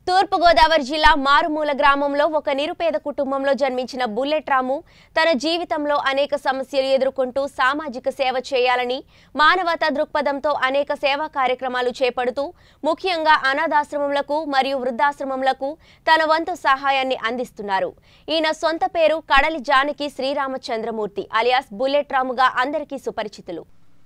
తూర్పుగోదావరి జిల్లా మారుమూల గ్రామంలో ఒక నిరుపేద కుటుంబంలో జన్మించిన బుల్లెట్ రాము తన జీవితంలో అనేక సమస్యలు ఎదుర్కొంటూ సామాజిక సేవ చేయాలని మానవతా దృక్పథంతో అనేక సేవా కార్యక్రమాలు చేపడుతూ ముఖ్యంగా అనాథాశ్రమములకు మరియు వృద్ధాశ్రమములకు తన వంతు సహాయాన్ని అందిస్తున్నారు ఈయన సొంత పేరు కడలి జానకి శ్రీరామచంద్రమూర్తి అలియాస్ బుల్లెట్ రాముగా అందరికీ సుపరిచితులు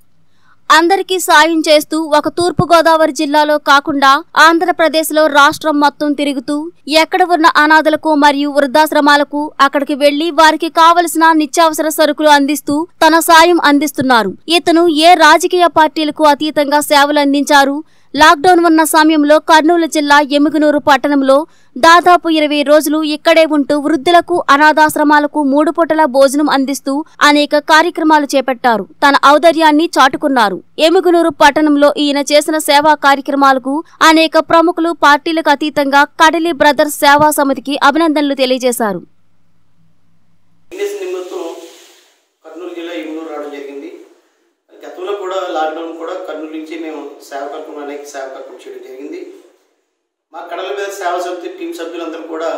అందరికీ సాయం చేస్తూ ఒక తూర్పు గోదావరి జిల్లాలో కాకుండా ఆంధ్రప్రదేశ్లో రాష్ట్రం మొత్తం తిరుగుతూ ఎక్కడ ఉన్న అనాథలకు మరియు వృద్ధాశ్రమాలకు అక్కడికి వెళ్లి వారికి కావలసిన నిత్యావసర సరుకులు అందిస్తూ తన సాయం అందిస్తున్నారు ఇతను ఏ రాజకీయ పార్టీలకు అతీతంగా సేవలు అందించారు లాక్డౌన్ ఉన్న సమయంలో కర్నూలు జిల్లా ఎముగునూరు పట్టణంలో దాదాపు ఇరవై రోజులు ఇక్కడే ఉంటూ వృద్ధులకు అనాథాశ్రమాలకు మూడు పూటల భోజనం అందిస్తూ అనేక కార్యక్రమాలు చేపట్టారు తన ఔదర్యాన్ని చాటుకున్నారు ఎముగునూరు పట్టణంలో ఈయన చేసిన సేవా కార్యక్రమాలకు అనేక ప్రముఖులు పార్టీలకు అతీతంగా కడలి బ్రదర్స్ సేవా సమితికి అభినందనలు తెలియజేశారు బిజినెస్ నిమిత్తం కర్నూలు జిల్లా ఇమ్మూరు రావడం జరిగింది గతంలో కూడా లాక్డౌన్ కూడా కర్నూలు నుంచి మేము సేవ కార్యక్రమం అనేక సేవ కార్యక్రమం చేయడం జరిగింది మా కడల మీద సేవా సమితి టీం సభ్యులందరూ కూడా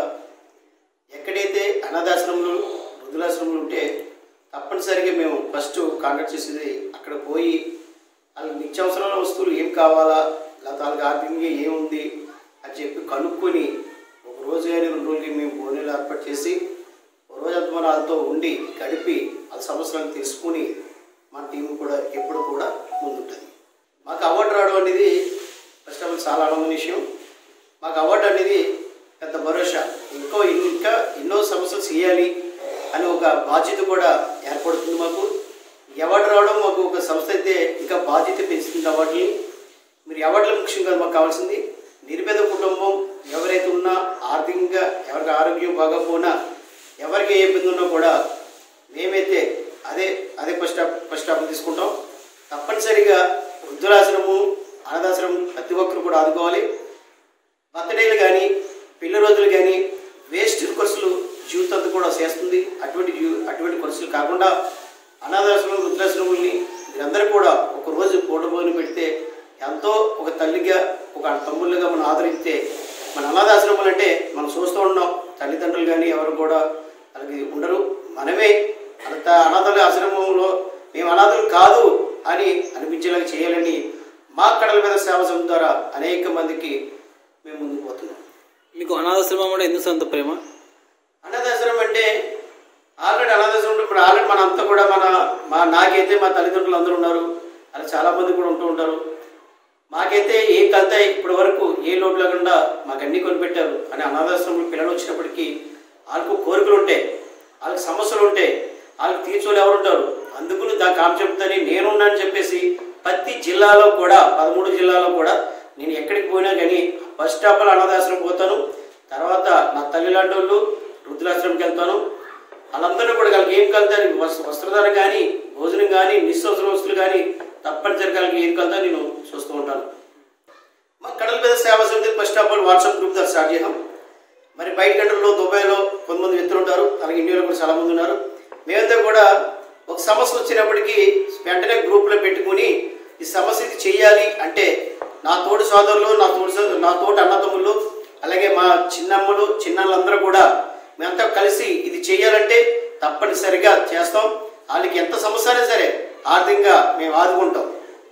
ఎక్కడైతే అనాథాశ్రమాలు వృద్ధులాశ్రమాలు ఉంటే తప్పనిసరిగా మేము ఫస్ట్ కాంటాక్ట్ చేసేది అక్కడ పోయి వాళ్ళకి నిత్యావసరమైన వస్తువులు ఏం కావాలా లేకపోతే వాళ్ళకి ఆర్థికంగా ఏముంది అని చెప్పి కనుక్కొని ఒక రోజు కానీ రెండు రోజులకి మేము భోజనాలు ఏర్పాటు చేసి ఒక రోజు అంతా మన వాళ్ళతో ఉండి గడిపి వాళ్ళ సమస్యలను తెలుసుకుని మన టీం కూడా ఎప్పుడు కూడా ముందుంటుంది మాకు అవార్డు రావడం అనేది ఫస్ట్ ఆఫ్ ఆల్ చాలా ఆనందమైన విషయం మాకు అవార్డు అనేది పెద్ద భరోసా ఇంకో ఇంకా ఎన్నో సమస్యలు చేయాలి అని ఒక బాధ్యత కూడా ఏర్పడుతుంది మాకు ఈ అవార్డు రావడం మాకు ఒక సంస్థ అయితే ఇంకా బాధ్యత పెంచుతుంది అవార్డుని మీరు అవార్డులు ముఖ్యం కాదు మాకు కావాల్సింది నిరుపేద కుటుంబం ఎవరైతే ఉన్నా ఆర్థికంగా ఎవరికి ఆరోగ్యం బాగోపోయినా ఎవరికి ఏ ఇబ్బంది ఉన్నా కూడా మేమైతే అదే అదే ఫస్ట్ స్టాప్ ఫస్ట్ స్టాప్ తీసుకుంటాం తప్పనిసరిగా వృద్ధులాశ్రమం అనాథాశ్రమం ప్రతి ఒక్కరు కూడా ఆదుకోవాలి బర్త్డేలు కానీ పెళ్లి రోజులు కానీ వేస్ట్ ఖర్చులు జీవితంతో కూడా చేస్తుంది అటువంటి జీ- అటువంటి ఖర్చులు కాకుండా అనాథాశ్రమం వృద్ధాశ్రముల్ని మీరందరూ కూడా ఒక రోజు పూట భోజనం పెడితే ఎంతో ఒక తల్లిగా ఒక తమ్ముళ్ళుగా మనం ఆదరిస్తే మన అనాథాశ్రమాలు అంటే మనం చూస్తూ ఉన్నాం తల్లిదండ్రులు కానీ ఎవరు కూడా వాళ్ళకి ఉండరు మనమే అంత అనాథల ఆశ్రమంలో మేము అనాథులు కాదు అని అనిపించేలాగా చేయాలని మా కడల మీద సేవ సంఘం ద్వారా అనేక మందికి మేము ముందుకు పోతున్నాం మీకు అనాథాశ్రమం అంటే ఎందుకు సొంత ప్రేమ అనాథాశ్రమం అంటే ఆల్రెడీ అనాథాశ్రమం అంటే ఇప్పుడు ఆల్రెడీ మన అంతా కూడా మన మా నాకైతే మా తల్లిదండ్రులు అందరూ ఉన్నారు అలా చాలా మంది కూడా ఉంటూ ఉంటారు మాకైతే ఏ కలత ఇప్పటి వరకు ఏ లోటు లేకుండా మాకు అన్ని కొనిపెట్టారు అని అనాథాశ్రమంలో పిల్లలు వచ్చినప్పటికీ వాళ్ళకు కోరికలు ఉంటాయి వాళ్ళకి సమస్యలు ఉంటాయి వాళ్ళకి తీర్చోలు ఎవరు ఉంటారు అందుకుని దానికి ఆమె చెప్తాని నేనున్నాను చెప్పేసి ప్రతి జిల్లాలో కూడా పదమూడు జిల్లాలో కూడా నేను ఎక్కడికి పోయినా కానీ ఫస్ట్ ఆఫ్ ఆల్ అనాథాశ్రమం పోతాను తర్వాత నా తల్లి లాంటి వాళ్ళు వృద్ధులాశ్రమంకి వెళ్తాను వాళ్ళందరూ కూడా వాళ్ళకి ఏం కలుగుతారు వస్త్ర వస్త్రధార కానీ భోజనం కానీ నిస్సవసర వస్తువులు కానీ తప్పనిసరిగా వాళ్ళకి ఏం కలుగుతా నేను చూస్తూ ఉంటాను మా కడల మీద సేవా సమితి first of all WhatsApp group ద్వారా స్టార్ట్ చేసాం మరి బయట కంట్రీలో దుబాయ్లో కొంతమంది వ్యక్తులు ఉంటారు అలాగే ఇండియాలో కూడా చాలా మంది ఉన్నారు మేమంతా కూడా ఒక సమస్య వచ్చినప్పటికీ వెంటనే గ్రూప్లో పెట్టుకుని ఈ సమస్య ఇది చేయాలి అంటే నా తోటి సోదరులు నా తోటి సో- నా తోటి అన్నదమ్ములు అలాగే మా చిన్నమ్మలు చిన్నళ్ళందరూ కూడా మేమంతా కలిసి ఇది చేయాలంటే తప్పనిసరిగా చేస్తాం వాళ్ళకి ఎంత సమస్య అయినా సరే ఆర్థికంగా మేము ఆదుకుంటాం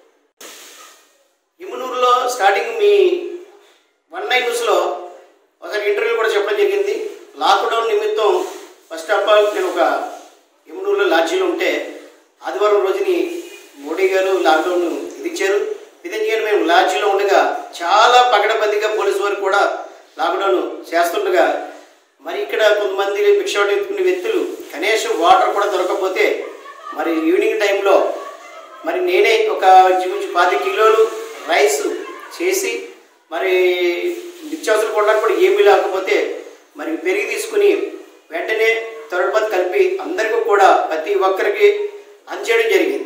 ఇమునూరులో స్టార్టింగ్ మీ వన్ నైన్ న్యూస్లో ఒకసారి ఇంటర్వ్యూ కూడా చెప్పడం జరిగింది లాక్డౌన్ నిమిత్తం ఫస్ట్ ఆఫ్ ఆల్ నేను ఒక ఇమునూరులో లాడ్జీలో ఉంటే ఆదివారం రోజుని మోడీ గారు లాక్డౌన్ విధించారు విధించగానే మేము లాడ్జీలో ఉండగా చాలా పకడబందిగా పోలీసు వారు కూడా లాక్డౌన్ చేస్తుండగా మరి ఇక్కడ కొంతమంది భిక్షాటం ఎత్తుకునే వ్యక్తులు కనీసం వాటర్ కూడా దొరకకపోతే మరి ఈవినింగ్ టైంలో మరి నేనే ఒక ఇంచుమించు పాతి కిలోలు రైస్ చేసి మరి నిత్యావసరం కొనడానికి కూడా ఏమీ లేకపోతే మరి పెరిగి తీసుకుని వెంటనే తొరపతి కలిపి అందరికీ కూడా ప్రతి ఒక్కరికి అంచేయడం జరిగింది